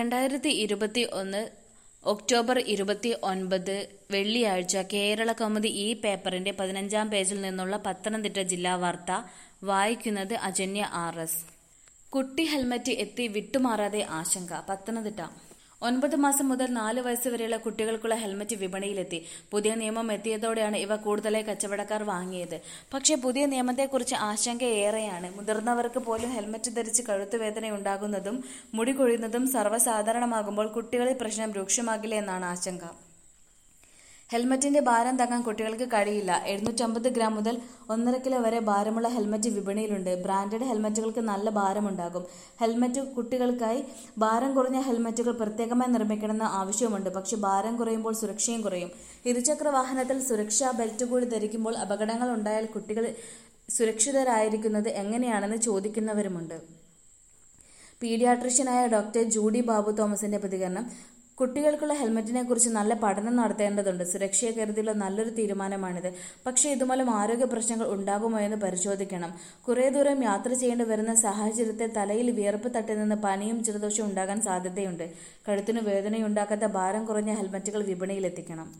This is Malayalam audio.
രണ്ടായിരത്തി ഇരുപത്തി ഒന്ന് ഒക്ടോബർ ഇരുപത്തി ഒൻപത് വെള്ളിയാഴ്ച കേരള കൗമുദി ഈ പേപ്പറിന്റെ പതിനഞ്ചാം പേജിൽ നിന്നുള്ള പത്തനംതിട്ട ജില്ലാ വാർത്ത വായിക്കുന്നത് അജന്യ ആർ എസ് കുട്ടി ഹെൽമറ്റ് എത്തി വിട്ടുമാറാതെ ആശങ്ക പത്തനംതിട്ട ഒൻപത് മാസം മുതൽ നാല് വയസ്സ് വരെയുള്ള കുട്ടികൾക്കുള്ള ഹെൽമറ്റ് വിപണിയിലെത്തി പുതിയ നിയമം എത്തിയതോടെയാണ് ഇവ കൂടുതലായി കച്ചവടക്കാർ വാങ്ങിയത് പക്ഷേ പുതിയ നിയമത്തെക്കുറിച്ച് ആശങ്കയേറെയാണ് മുതിർന്നവർക്ക് പോലും ഹെൽമറ്റ് ധരിച്ച് കഴുത്തുവേദന ഉണ്ടാകുന്നതും മുടി കൊഴിയുന്നതും സർവ്വസാധാരണമാകുമ്പോൾ കുട്ടികളിൽ പ്രശ്നം രൂക്ഷമാകില്ല എന്നാണ് ആശങ്ക ഹെൽമറ്റിന്റെ ഭാരം താങ്ങാൻ കുട്ടികൾക്ക് കഴിയില്ല എഴുന്നൂറ്റമ്പത് ഗ്രാം മുതൽ ഒന്നര കിലോ വരെ ഭാരമുള്ള ഹെൽമറ്റ് വിപണിയിലുണ്ട് ബ്രാൻഡഡ് ഹെൽമറ്റുകൾക്ക് നല്ല ഭാരമുണ്ടാകും ഹെൽമറ്റ് കുട്ടികൾക്കായി ഭാരം കുറഞ്ഞ ഹെൽമറ്റുകൾ പ്രത്യേകമായി നിർമ്മിക്കണമെന്ന ആവശ്യമുണ്ട് പക്ഷെ ഭാരം കുറയുമ്പോൾ സുരക്ഷയും കുറയും ഇരുചക്ര വാഹനത്തിൽ സുരക്ഷാ ബെൽറ്റ് കൂടി ധരിക്കുമ്പോൾ അപകടങ്ങൾ ഉണ്ടായാൽ കുട്ടികൾ സുരക്ഷിതരായിരിക്കുന്നത് എങ്ങനെയാണെന്ന് ചോദിക്കുന്നവരുമുണ്ട് പീഡിയാട്രിഷ്യനായ ഡോക്ടർ ജൂഡി ബാബു തോമസിന്റെ പ്രതികരണം കുട്ടികൾക്കുള്ള ഹെൽമറ്റിനെ കുറിച്ച് നല്ല പഠനം നടത്തേണ്ടതുണ്ട് സുരക്ഷയെ കരുതിയുള്ള നല്ലൊരു തീരുമാനമാണിത് പക്ഷേ ഇതുമൂലം ആരോഗ്യ പ്രശ്നങ്ങൾ ഉണ്ടാകുമോ എന്ന് പരിശോധിക്കണം കുറേ ദൂരം യാത്ര ചെയ്യേണ്ടി വരുന്ന സാഹചര്യത്തിൽ തലയിൽ വിയർപ്പ് തട്ടി നിന്ന് പനിയും ജലദോഷവും ഉണ്ടാകാൻ സാധ്യതയുണ്ട് കഴുത്തിന് വേദനയുണ്ടാക്കാത്ത ഭാരം കുറഞ്ഞ ഹെൽമറ്റുകൾ വിപണിയിലെത്തിക്കണം